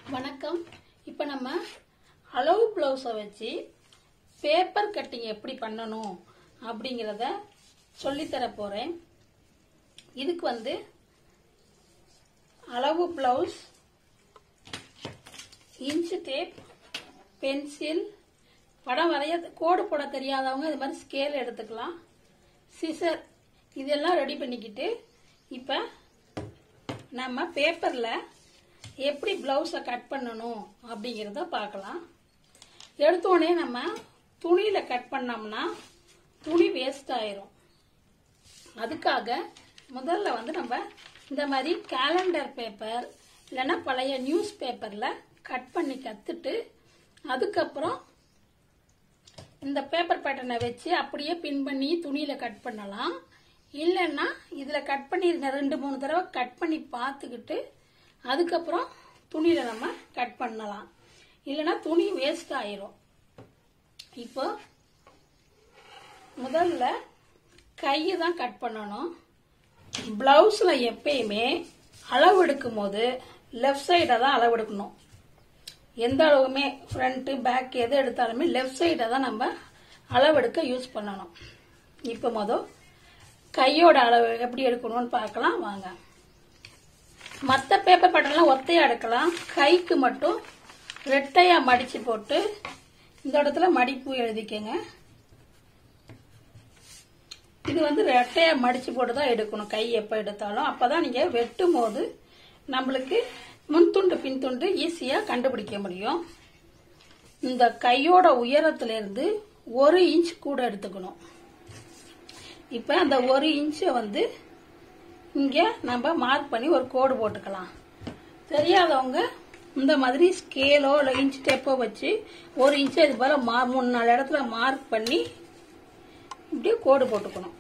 வணக்கம் இப்போ நம்ம அளவு ப்ளவுஸை வச்சு பேப்பர் கட்டிங் எப்படி பண்ணணும் அப்படிங்கிறத சொல்லித்தர போகிறேன் இதுக்கு வந்து அளவு ப்ளவுஸ் இன்ச்சு டேப் பென்சில் படம் வரைய கோடு போட தெரியாதவங்க இது மாதிரி ஸ்கேல் எடுத்துக்கலாம் சிசர் இதெல்லாம் ரெடி பண்ணிக்கிட்டு இப்போ நம்ம பேப்பரில் எப்படி ப்ளவுஸை கட் பண்ணணும் அப்படிங்கிறத பார்க்கலாம் எடுத்தோடனே நம்ம துணியில் கட் பண்ணோம்னா துணி வேஸ்ட் ஆயிரும் அதுக்காக முதல்ல வந்து நம்ம இந்த மாதிரி கேலண்டர் பேப்பர் இல்லைன்னா பழைய நியூஸ் பேப்பரில் கட் பண்ணி கற்றுட்டு அதுக்கப்புறம் இந்த பேப்பர் பேட்டர்னை வச்சு அப்படியே பின் பண்ணி துணியில் கட் பண்ணலாம் இல்லைன்னா இதில் கட் பண்ணியிருந்த ரெண்டு மூணு தடவை கட் பண்ணி பார்த்துக்கிட்டு அதுக்கப்புறம் துணியில் நம்ம கட் பண்ணலாம் இல்லைன்னா துணி வேஸ்ட் ஆயிரும் இப்போ முதல்ல கையை தான் கட் பண்ணணும் பிளவுஸில் எப்பயுமே அளவு எடுக்கும் போது லெஃப்ட் சைடை தான் அளவு எடுக்கணும் எந்த அளவுமே ஃப்ரண்ட்டு பேக் எது எடுத்தாலுமே லெஃப்ட் சைடை தான் நம்ம அளவெடுக்க யூஸ் பண்ணணும் இப்போ மொதல் கையோட அளவு எப்படி எடுக்கணும்னு பார்க்கலாம் வாங்க மற்ற பேப்பர் பட்டன்லாம் ஒத்தையா எடுக்கலாம் கைக்கு மட்டும் ரெட்டையா மடிச்சு போட்டு இந்த இடத்துல மடிப்பு எழுதிக்கங்க இது வந்து ரெட்டையா மடிச்சு போட்டு தான் எடுக்கணும் கை எப்போ எடுத்தாலும் அப்பதான் நீங்க வெட்டும் போது நம்மளுக்கு முன்துண்டு பின்துண்டு ஈஸியா கண்டுபிடிக்க முடியும் இந்த கையோட உயரத்துல இருந்து ஒரு இன்ச் கூட எடுத்துக்கணும் இப்ப அந்த ஒரு இன்ச்சை வந்து இங்க நம்ம மார்க் பண்ணி ஒரு கோடு போட்டுக்கலாம் தெரியாதவங்க இந்த மாதிரி ஸ்கேலோ இல்லை இன்ச் டேப்போ வச்சு ஒரு இன்ச்சு இது போல மா மூணு நாலு இடத்துல மார்க் பண்ணி இப்படியே கோடு போட்டுக்கணும்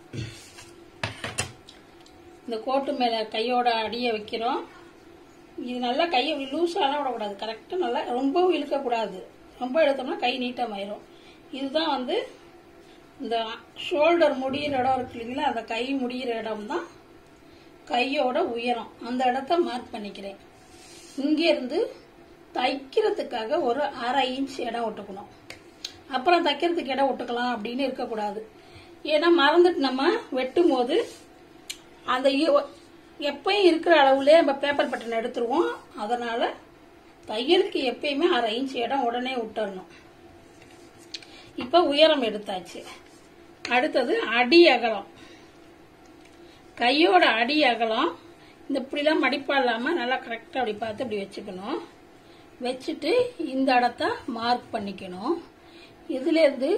இந்த கோட்டு மேல கையோட அடியை வைக்கிறோம் இது நல்லா கையை லூஸாலாம் விடக்கூடாது கரெக்டாக நல்லா ரொம்பவும் இழுக்கக்கூடாது ரொம்ப இழுத்தோம்னா கை நீட்டமாயிரும் இதுதான் வந்து இந்த ஷோல்டர் முடியிற இடம் இருக்கு இல்லைங்களா அந்த கை முடியிற இடம் தான் கையோட உயரம் அந்த இடத்த மார்க் பண்ணிக்கிறேன் இங்கேருந்து தைக்கிறதுக்காக ஒரு அரை இன்ச் இடம் விட்டுக்கணும் அப்புறம் தைக்கிறதுக்கு இடம் விட்டுக்கலாம் அப்படின்னு இருக்கக்கூடாது ஏன்னா மறந்துட்டு நம்ம வெட்டும் போது அந்த இ- எப்பயும் இருக்கிற அளவுலே நம்ம பேப்பர் பட்டன் எடுத்துருவோம் அதனால தையலுக்கு எப்பயுமே அரை இன்ச் இடம் உடனே விட்டுறணும் இப்போ உயரம் எடுத்தாச்சு அடுத்தது அடி அகலம் கையோட அடி அகலம் இந்த இப்படிலாம் மடிப்பா இல்லாம நல்லா கரெக்டா அப்படி பார்த்து இப்படி வச்சுக்கணும் வச்சுட்டு இந்த இடத்த மார்க் பண்ணிக்கணும் இதுல இருந்து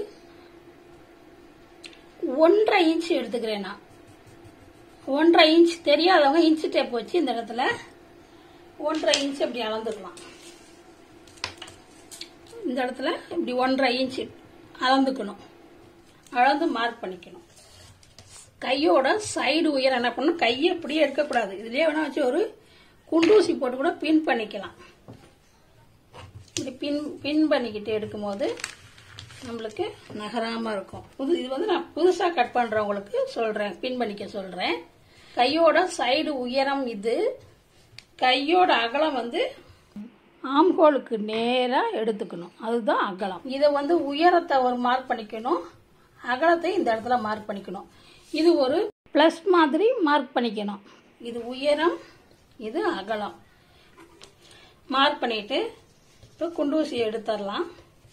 ஒன்றரை இன்ச் எடுத்துக்கிறேன் நான் ஒன்றரை இன்ச் தெரியாதவங்க இன்ச் டேப் வச்சு இந்த இடத்துல ஒன்றரை இன்ச் இப்படி அளந்துக்கலாம் இந்த இடத்துல இப்படி ஒன்றரை இன்ச் அளந்துக்கணும் அளந்து மார்க் பண்ணிக்கணும் கையோட சைடு உயரம் என்ன பண்ணணும் கையை இப்படியே எடுக்கக்கூடாது இதுலயே வேணா வச்சு ஒரு குண்டூசி போட்டு கூட பின் பண்ணிக்கலாம் இப்படி பின் பின் பண்ணிக்கிட்டு எடுக்கும்போது நம்மளுக்கு நகராம இருக்கும் புது இது வந்து நான் புதுசா கட் பண்றவங்களுக்கு சொல்றேன் பின் பண்ணிக்க சொல்றேன் கையோட சைடு உயரம் இது கையோட அகலம் வந்து ஆம்ஹோலுக்கு நேரா எடுத்துக்கணும் அதுதான் அகலம் இதை வந்து உயரத்தை ஒரு மார்க் பண்ணிக்கணும் அகலத்தை இந்த இடத்துல மார்க் பண்ணிக்கணும் இது ஒரு பிளஸ் மாதிரி மார்க் பண்ணிக்கணும் இது உயரம் இது அகலம் மார்க் பண்ணிட்டு இப்போ குண்டூசி எடுத்துடலாம்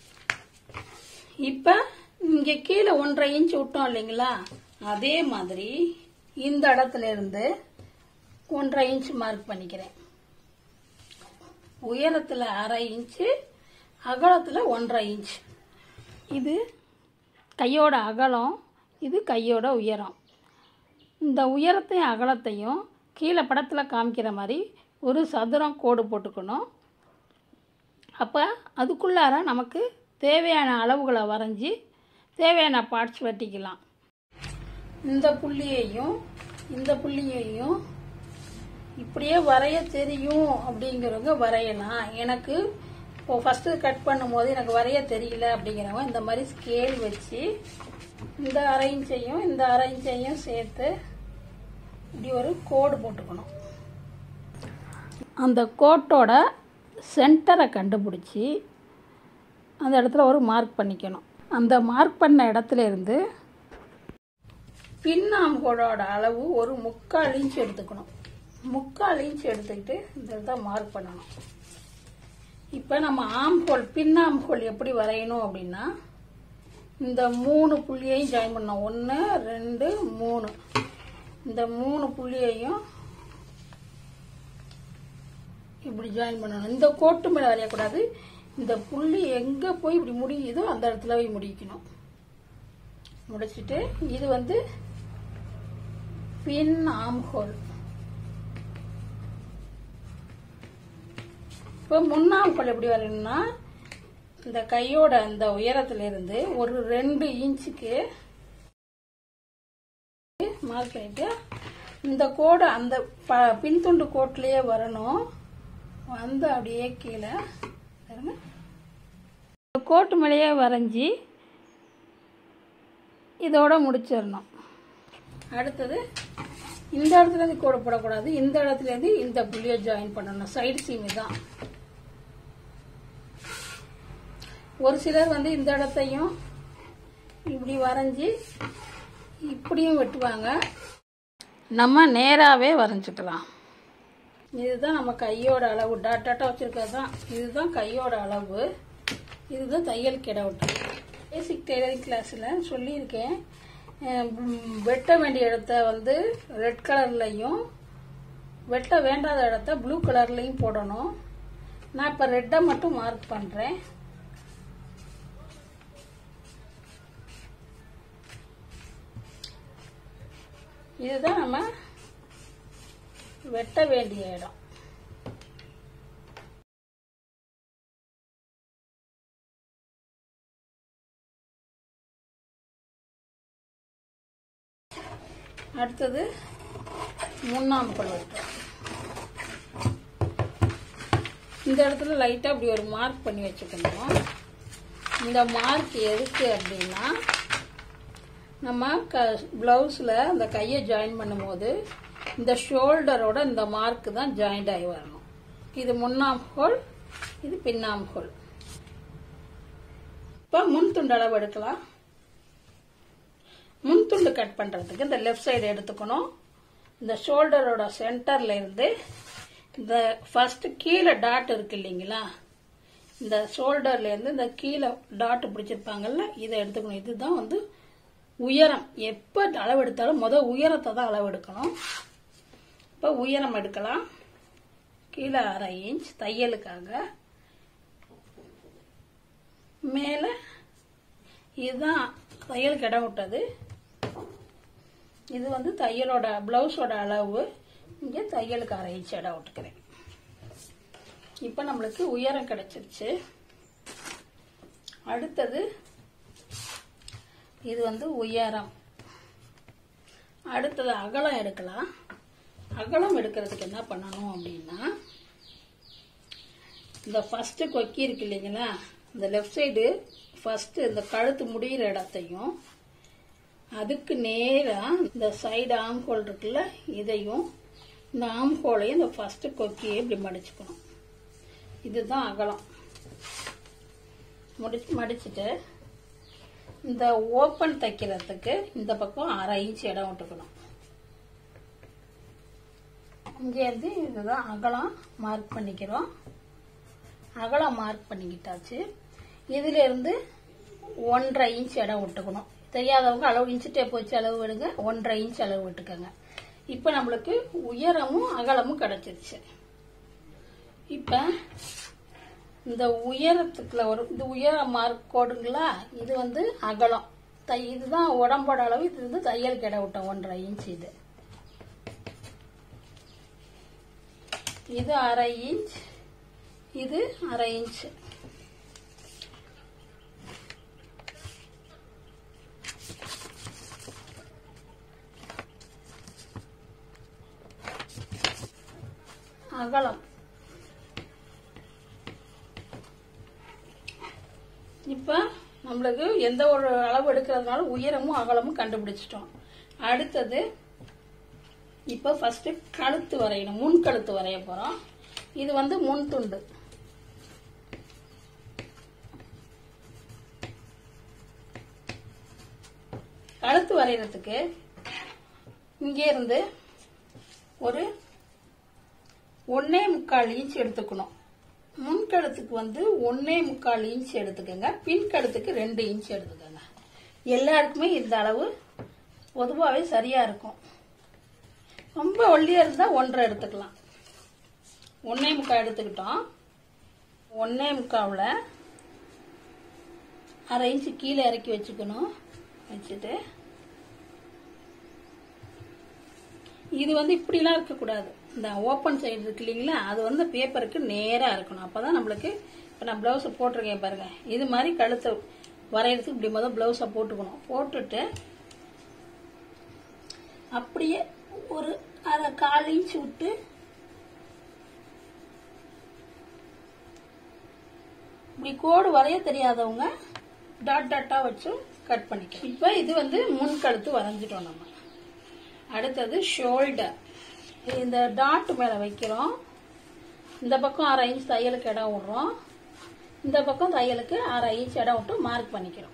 இப்போ இங்கே கீழே ஒன்றரை இன்ச் விட்டோம் இல்லைங்களா அதே மாதிரி இந்த இடத்துல இருந்து ஒன்றரை இன்ச் மார்க் பண்ணிக்கிறேன் உயரத்தில் அரை இன்ச்சு அகலத்தில் ஒன்றரை இன்ச் இது கையோட அகலம் இது கையோட உயரம் இந்த உயரத்தையும் அகலத்தையும் கீழே படத்தில் காமிக்கிற மாதிரி ஒரு சதுரம் கோடு போட்டுக்கணும் அப்போ அதுக்குள்ளார நமக்கு தேவையான அளவுகளை வரைஞ்சி தேவையான பார்ட்ஸ் வெட்டிக்கலாம் இந்த புள்ளியையும் இந்த புள்ளியையும் இப்படியே வரைய தெரியும் அப்படிங்கிறவங்க வரையலாம் எனக்கு இப்போ ஃபர்ஸ்ட் கட் பண்ணும்போது எனக்கு வரைய தெரியல அப்படிங்கிறவங்க இந்த மாதிரி ஸ்கேல் வச்சு இந்த அரை இன்ச்சையும் இந்த அரை இன்ச்சையும் சேர்த்து இப்படி ஒரு கோடு போட்டுக்கணும் அந்த கோட்டோட சென்டரை கண்டுபிடிச்சி அந்த இடத்துல ஒரு மார்க் பண்ணிக்கணும் அந்த மார்க் பண்ண இடத்துல இருந்து பின்னாம்போடோட அளவு ஒரு முக்கால் இன்ச் எடுத்துக்கணும் முக்கால் இன்ச் எடுத்துக்கிட்டு இந்த இடத்த மார்க் பண்ணணும் இப்போ நம்ம ஆம்ஹோல் பின்னாம்ஹோல் எப்படி வரையணும் அப்படின்னா இந்த மூணு புள்ளியையும் ஜாயின் பண்ணோம் ஒன்று ரெண்டு மூணு இந்த மூணு புள்ளியையும் இப்படி ஜாயின் பண்ணணும் இந்த கோட்டு மேலே வரையக்கூடாது இந்த புள்ளி எங்கே போய் இப்படி முடியுதோ அந்த இடத்துல போய் முடிக்கணும் முடிச்சிட்டு இது வந்து பின் ஆம்ஹோல் இப்போ முன்னாம்ஹோல் எப்படி வரையணும்னா இந்த கையோட அந்த உயரத்துல இருந்து ஒரு ரெண்டு இன்ச்சுக்கு மார்க் பண்ணிட்டு இந்த கோடு அந்த ப- பின்துண்டு கோட்லயே வரணும் வந்து அப்படியே கீழே பாருங்க. இந்த கோட்டு மேலேயே வரைஞ்சி இதோட முடிச்சிடணும் அடுத்தது இந்த இடத்துல இருந்து கோடு போடக்கூடாது இந்த இடத்துல இருந்து இந்த புள்ளியை ஜாயின் பண்ணணும் சைடு சீமி தான் ஒரு சிலர் வந்து இந்த இடத்தையும் இப்படி வரைஞ்சி இப்படியும் வெட்டுவாங்க நம்ம நேராகவே வரைஞ்சிக்கலாம் இதுதான் நம்ம கையோட அளவு டாட் டாட்டாக வச்சுருக்கிறது தான் இதுதான் கையோட அளவு இதுதான் தையல் கிடவுட்டு பேசிக் டெய்லரிங் கிளாஸில் சொல்லியிருக்கேன் அஹ் உம் வெட்ட வேண்டிய இடத்த வந்து ரெட் கலர்லையும் வெட்ட வேண்டாத இடத்த ப்ளூ கலர்லையும் போடணும் நான் இப்போ ரெட்டை மட்டும் மார்க் பண்ணுறேன் இதுதான் நம்ம வெட்ட வேண்டிய இடம் அடுத்தது மூணாம் பல் வெட்டுறோம் இந்த இடத்துல லைட்டாக இப்படி ஒரு மார்க் பண்ணி வச்சுக்கணும் இந்த மார்க் எதுக்கு அப்படின்னா நம்ம க ப்ளவுஸில் அந்த கையை ஜாயின் பண்ணும்போது இந்த ஷோல்டரோட இந்த மார்க் தான் ஜாயிண்ட் ஆகி வரணும் இது முன்னாம் ஹோல் இது பின்னாம் ஹோல் இப்போ முன் துண்டு அளவு எடுக்கலாம் முன் துண்டு கட் பண்ணுறதுக்கு இந்த லெஃப்ட் சைடு எடுத்துக்கணும் இந்த ஷோல்டரோட சென்டர்ல இருந்து இந்த ஃபர்ஸ்ட் கீழே டாட் இருக்கு இல்லைங்களா இந்த ஷோல்டர்ல இருந்து இந்த கீழே டாட் பிடிச்சிருப்பாங்கல்ல இதை எடுத்துக்கணும் இதுதான் வந்து உயரம் எப்போ அளவு எடுத்தாலும் முத உயரத்தை தான் அளவு எடுக்கணும் இப்போ உயரம் எடுக்கலாம் கீழே அரை இன்ச் தையலுக்காக மேலே இதுதான் தையலுக்கு இடம் விட்டது இது வந்து தையலோட பிளவுஸோட அளவு இங்கே தையலுக்கு அரை இன்ச் இடம் விட்டுக்கிறேன் இப்போ நம்மளுக்கு உயரம் கிடைச்சிருச்சு அடுத்தது இது வந்து உயரம் அடுத்தது அகலம் எடுக்கலாம் அகலம் எடுக்கிறதுக்கு என்ன பண்ணணும் அப்படின்னா இந்த ஃபர்ஸ்ட் கொக்கி இருக்கு இல்லைங்களா இந்த லெஃப்ட் சைடு ஃபர்ஸ்ட் இந்த கழுத்து முடியிற இடத்தையும் அதுக்கு நேரா இந்த சைடு ஆம் ஹோல் இருக்குல்ல இதையும் இந்த ஆம் ஹோலையும் இந்த ஃபர்ஸ்ட் கொக்கியை இப்படி மடிச்சுக்கணும் இதுதான் அகலம் முடிச்சு மடிச்சுட்டு இந்த ஓப்பன் தைக்கிறதுக்கு இந்த பக்கம் அரை இன்ச் இடம் விட்டுக்கணும் இங்கேருந்து இதுதான் அகலம் மார்க் பண்ணிக்கிறோம் அகலம் மார்க் பண்ணிக்கிட்டாச்சு இதுல இருந்து ஒன்றரை இன்ச் இடம் விட்டுக்கணும் தெரியாதவங்க அளவு இன்ச்சு டேப் வச்சு அளவு விடுங்க ஒன்றரை இன்ச் அளவு விட்டுக்கோங்க இப்போ நம்மளுக்கு உயரமும் அகலமும் கிடைச்சிருச்சு இப்போ இந்த உயரத்துக்குள்ள ஒரு இந்த உயர மார்க் கோடுங்களா இது வந்து அகலம் தை இதுதான் உடம்போட அளவு இது வந்து தையலுக்கு இடம் விட்டோம் ஒன்றரை இன்ச் இது இது அரை இன்ச் இது அரை இன்ச் அகலம் இப்போ நம்மளுக்கு எந்த ஒரு அளவு எடுக்கிறதுனால உயரமும் அகலமும் கண்டுபிடிச்சிட்டோம் அடுத்தது இப்போ ஃபர்ஸ்ட் கழுத்து வரையணும் முன் கழுத்து வரைய போறோம் இது வந்து முன் துண்டு கழுத்து வரைகிறதுக்கு இங்கே இருந்து ஒரு ஒன்னே முக்கால் இன்ச் எடுத்துக்கணும் முன் கழுத்துக்கு வந்து ஒன்னே முக்கால் இன்ச் எடுத்துக்கோங்க பின் கழுத்துக்கு ரெண்டு இன்ச் எடுத்துக்கோங்க எல்லாருக்குமே இந்த அளவு பொதுவாகவே சரியா இருக்கும் ரொம்ப ஒல்லியா இருந்தா ஒன்றரை எடுத்துக்கலாம் ஒன்னே முக்கால் எடுத்துக்கிட்டோம் ஒன்னே முக்காவில் அரை இன்ச்சு கீழே இறக்கி வச்சுக்கணும் வச்சுட்டு இது வந்து இப்படிலாம் இருக்கக்கூடாது இந்த ஓப்பன் சைடு இருக்கு இல்லைங்களா அது வந்து பேப்பருக்கு நேராக இருக்கணும் அப்பதான் நம்மளுக்கு இப்போ நான் ப்ளவுஸை போட்டிருக்கேன் பாருங்க இது மாதிரி கழுத்தை வரைகிறதுக்கு இப்படி முதல் ப்ளவுஸை போட்டுக்கணும் போட்டுட்டு அப்படியே ஒரு அரை கால் இன்ச் விட்டு இப்படி கோடு வரைய தெரியாதவங்க டாட் டாட்டா வச்சு கட் பண்ணிக்கலாம் இப்போ இது வந்து முன் கழுத்து வரைஞ்சிட்டோம் நம்ம அடுத்தது ஷோல்டர் இந்த டாட் மேல வைக்கிறோம் இந்த பக்கம் அரை இன்ச் தையலுக்கு இடம் விடுறோம் இந்த பக்கம் தையலுக்கு அரை இன்ச் இடம் விட்டு மார்க் பண்ணிக்கிறோம்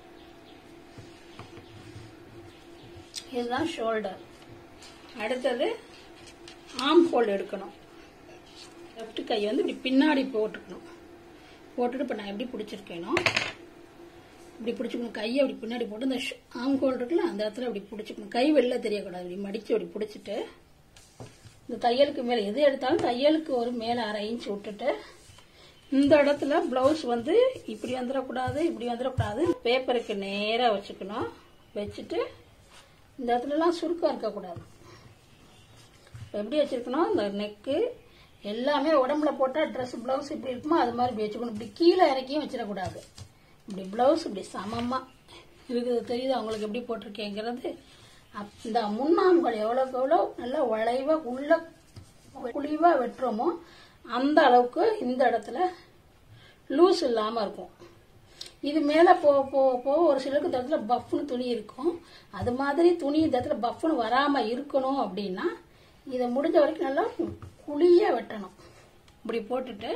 இதுதான் ஷோல்டர் அடுத்தது ஆம் ஹோல் எடுக்கணும் லெஃப்ட் கை வந்து இப்படி பின்னாடி போட்டுக்கணும் போட்டுட்டு இப்போ நான் எப்படி பிடிச்சிருக்கேனோ இப்படி பிடிச்சிக்கணும் கையை அப்படி பின்னாடி போட்டு இந்த ஆம் ஹோல் இருக்குல்ல அந்த இடத்துல அப்படி பிடிச்சிக்கணும் கை வெளில தெரியக்கூடாது இப்படி மடிச்சு அப்படி பிடிச்சிட்டு இந்த தையலுக்கு மேலே எது எடுத்தாலும் தையலுக்கு ஒரு மேலே அரை இன்ச் விட்டுட்டு இந்த இடத்துல பிளவுஸ் வந்து இப்படி வந்துடக்கூடாது இப்படி வந்துடக்கூடாது பேப்பருக்கு நேராக வச்சுக்கணும் வச்சுட்டு இந்த இடத்துலலாம் சுருக்கம் இருக்கக்கூடாது இப்போ எப்படி வச்சிருக்கணும் இந்த நெக்கு எல்லாமே உடம்புல போட்டால் ட்ரெஸ் பிளவுஸ் இப்படி இருக்குமோ அது மாதிரி இப்படி வச்சுக்கணும் இப்படி கீழே இறக்கியும் வச்சிடக்கூடாது இப்படி பிளவுஸ் இப்படி சமமாக இருக்குது தெரியுது அவங்களுக்கு எப்படி போட்டிருக்கேங்கிறது அப் இந்த முன்னாம்கள் எவ்வளோக்கு எவ்வளோ நல்லா வளைவா உள்ள குழிவா வெட்டுறோமோ அந்த அளவுக்கு இந்த இடத்துல லூஸ் இல்லாமல் இருக்கும் இது மேலே போக போக போக ஒரு சிலருக்கு இந்த இடத்துல பஃப்னு துணி இருக்கும் அது மாதிரி துணி இந்த இடத்துல பஃப்னு வராமல் இருக்கணும் அப்படின்னா இதை முடிஞ்ச வரைக்கும் நல்லா குழிய வெட்டணும் இப்படி போட்டுட்டு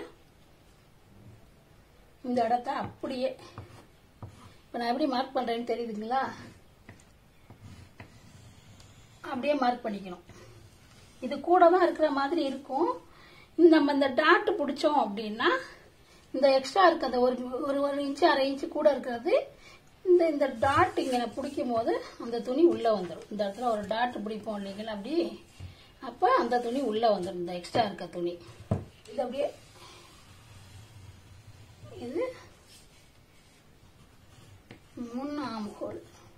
இந்த இடத்த அப்படியே இப்போ நான் எப்படி மார்க் பண்ணுறேன்னு தெரியுதுங்களா அப்படியே மார்க் பண்ணிக்கணும் இது கூட தான் இருக்கிற மாதிரி இருக்கும் இந்த நம்ம இந்த டாட் பிடிச்சோம் அப்படின்னா இந்த எக்ஸ்ட்ரா இருக்க அந்த ஒரு ஒரு ஒரு இன்ச்சு அரை இன்ச்சு கூட இருக்கிறது இந்த இந்த டாட் இங்கே பிடிக்கும் போது அந்த துணி உள்ள வந்துடும் இந்த இடத்துல ஒரு டாட் பிடிப்போம் இல்லைங்களா அப்படி அப்போ அந்த துணி உள்ள வந்துடும் இந்த எக்ஸ்ட்ரா இருக்க துணி இது அப்படியே இது முன் ஆம்ஹோல்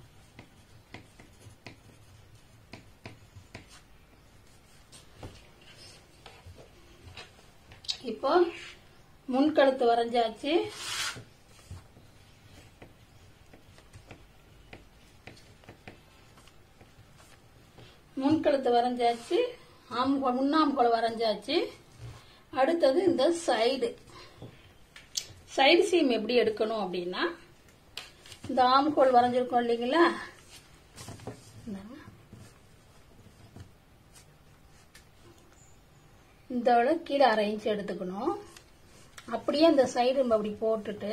இப்போ முன்கழுத்து வரைஞ்சாச்சு முன்கழுத்து வரைஞ்சாச்சு ஆம் முன்னாம்கோல் வரைஞ்சாச்சு அடுத்தது இந்த சைடு சைடு சீம் எப்படி எடுக்கணும் அப்படின்னா இந்த ஆம்கோல் வரைஞ்சிருக்கோம் இல்லைங்களா இந்தாங்க. இந்த விட கீழே அரை இன்ச் எடுத்துக்கணும் அப்படியே இந்த சைடு நம்ம அப்படி போட்டுட்டு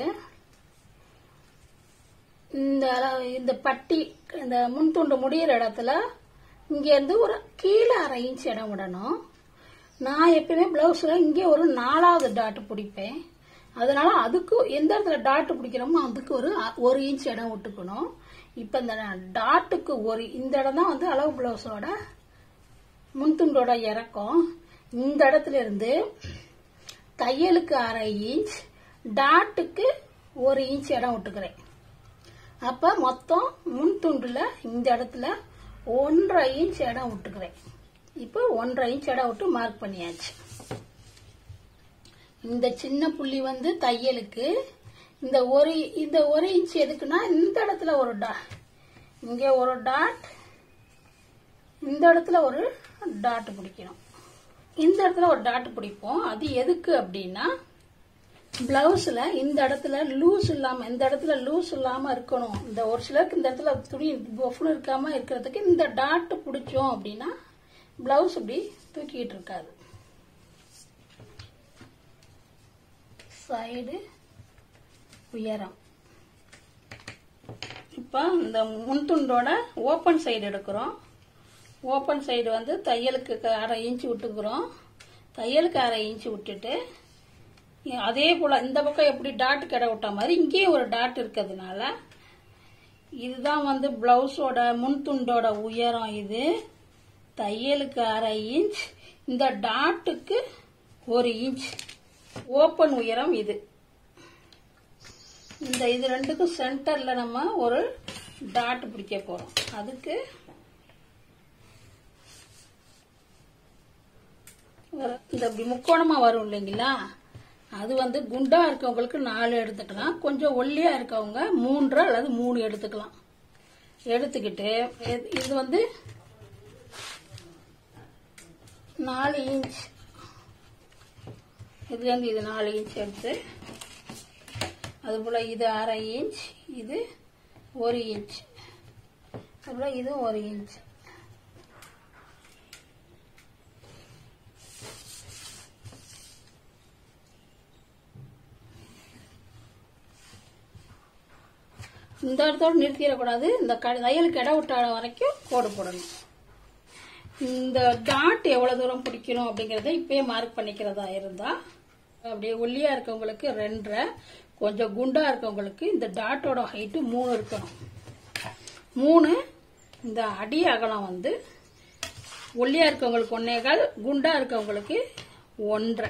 இந்த அளவு- இந்த பட்டி இந்த முன் துண்டு முடியிற இடத்துல இங்கேருந்து ஒரு கீழே அரை இன்ச் இடம் விடணும் நான் எப்பயுமே பிளவுஸ்ல இங்கே ஒரு நாலாவது டாட் பிடிப்பேன் அதனால அதுக்கு எந்த இடத்துல டாட் பிடிக்கிறோமோ அதுக்கு ஒரு அ- ஒரு இன்ச் இடம் விட்டுக்கணும் இப்போ இந்த டாட்டுக்கு ஒரு இந்த இடம் தான் வந்து அளவு பிளவுஸோட முன்துண்டோட இறக்கம் இந்த இடத்துல இருந்து தையலுக்கு அரை இன்ச் டாட்டுக்கு ஒரு இன்ச் இடம் விட்டுக்கிறேன் அப்ப மொத்தம் முன் துண்டுல இந்த இடத்துல ஒன்றரை இன்ச் இடம் விட்டுக்கிறேன் இப்போ ஒன்றரை இன்ச் இடம் விட்டு மார்க் பண்ணியாச்சு இந்த சின்ன புள்ளி வந்து தையலுக்கு இந்த ஒரு இந்த ஒரு இன்ச் எதுக்குன்னா இந்த இடத்துல ஒரு டா இங்க ஒரு டாட் இந்த இடத்துல ஒரு டாட் பிடிக்கணும் இந்த இடத்துல ஒரு டாட் பிடிப்போம் அது எதுக்கு அப்படின்னா பிளவுஸ்ல இந்த இடத்துல லூஸ் இல்லாம இந்த இடத்துல லூஸ் இல்லாம இருக்கணும் இந்த ஒரு சிலருக்கு இந்த இடத்துல துணி பொஃப்னு இருக்காம இருக்கிறதுக்கு இந்த டாட் பிடிச்சோம் அப்படின்னா பிளவுஸ் இப்படி தூக்கிட்டு இருக்காது சைடு உயரம் இப்போ இந்த முன் துண்டோட ஓப்பன் சைடு எடுக்கிறோம் ஓப்பன் சைடு வந்து தையலுக்கு க- அரை இன்ச்சு விட்டுக்கிறோம் தையலுக்கு அரை இன்ச்சு விட்டுட்டு அதே போல் இந்த பக்கம் எப்படி டாட் கடை விட்ட மாதிரி இங்கேயும் ஒரு டாட் இருக்கிறதுனால இதுதான் வந்து பிளவுஸோட முன் துண்டோட உயரம் இது தையலுக்கு அரை இன்ச் இந்த டாட்டுக்கு ஒரு இன்ச் ஓப்பன் உயரம் இது இந்த இது ரெண்டுக்கும் சென்டர்ல நம்ம ஒரு டாட் பிடிக்க போறோம் அதுக்கு ஒரு- இந்த இப்படி முக்கோணமா வரும் இல்லைங்களா அது வந்து குண்டா இருக்கவங்களுக்கு நாலு எடுத்துக்கலாம் கொஞ்சம் ஒல்லியா இருக்கவங்க மூன்று அல்லது மூணு எடுத்துக்கலாம் எடுத்துக்கிட்டு இது- இது வந்து நாலு இன்ச் இதுலேருந்து இது நாலு இன்ச் எடுத்து அதுபோல் இது அரை இன்ச் இது ஒரு இன்ச் அதுபோல் இது ஒரு இன்ச் இந்த இடத்தோட நிறுத்திடக்கூடாது இந்த க தையலுக்கு இட விட்ட வரைக்கும் கோடு போடணும் இந்த டாட் எவ்வளவு தூரம் பிடிக்கணும் அப்படிங்கறத இப்பயே மார்க் பண்ணிக்கிறதா இருந்தா அப்படியே ஒல்லியா இருக்கவங்களுக்கு ரெண்டரை கொஞ்சம் குண்டா இருக்கவங்களுக்கு இந்த டாட்டோட ஹைட்டு மூணு இருக்கணும் மூணு இந்த அடி அகலம் வந்து ஒல்லியா இருக்கவங்களுக்கு ஒன்னேகால் குண்டா இருக்கவங்களுக்கு ஒன்றரை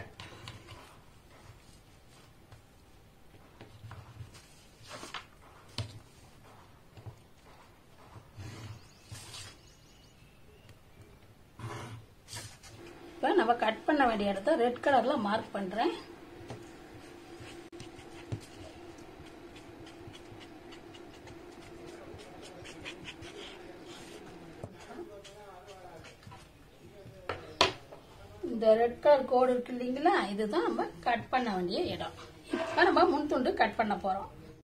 இப்போ நம்ம கட் பண்ண வேண்டிய இடத்த ரெட் கலர்ல மார்க் பண்றேன் இந்த ரெட் கலர் கோடு இருக்கு இல்லைங்களா இதுதான் நம்ம கட் பண்ண வேண்டிய இடம் இப்போ நம்ம முன் துண்டு கட் பண்ண போறோம்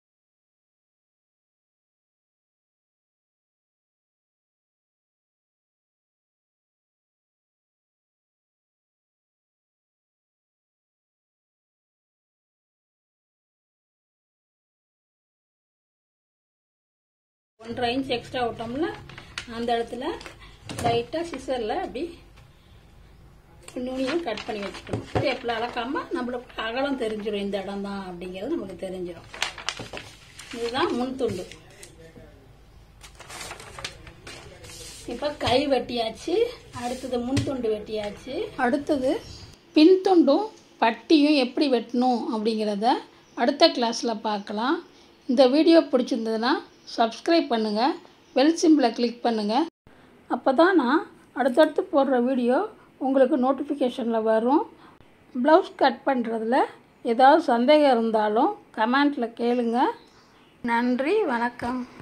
ஒன்றரை இன்ச் எக்ஸ்ட்ரா விட்டோம்ல அந்த இடத்துல லைட்டாக சிசரில் அப்படி நுனியும் கட் பண்ணி வச்சுக்கணும் டேப்பில் அளக்காம நம்மளுக்கு அகலம் தெரிஞ்சிடும் இந்த இடம் தான் அப்படிங்கிறது நமக்கு தெரிஞ்சிடும் இதுதான் முன் துண்டு இப்போ கை வெட்டியாச்சு அடுத்தது முன் துண்டு வெட்டியாச்சு அடுத்தது பின் துண்டும் பட்டியும் எப்படி வெட்டணும் அப்படிங்கிறத அடுத்த கிளாஸில் பார்க்கலாம் இந்த வீடியோ பிடிச்சிருந்ததுன்னா சப்ஸ்கிரைப் பண்ணுங்கள் பெல் சிம்பிளை கிளிக் பண்ணுங்கள் அப்போ தான் நான் அடுத்தடுத்து போடுற வீடியோ உங்களுக்கு நோட்டிஃபிகேஷனில் வரும் ப்ளவுஸ் கட் பண்ணுறதுல ஏதாவது சந்தேகம் இருந்தாலும் கமெண்ட்டில் கேளுங்க நன்றி வணக்கம்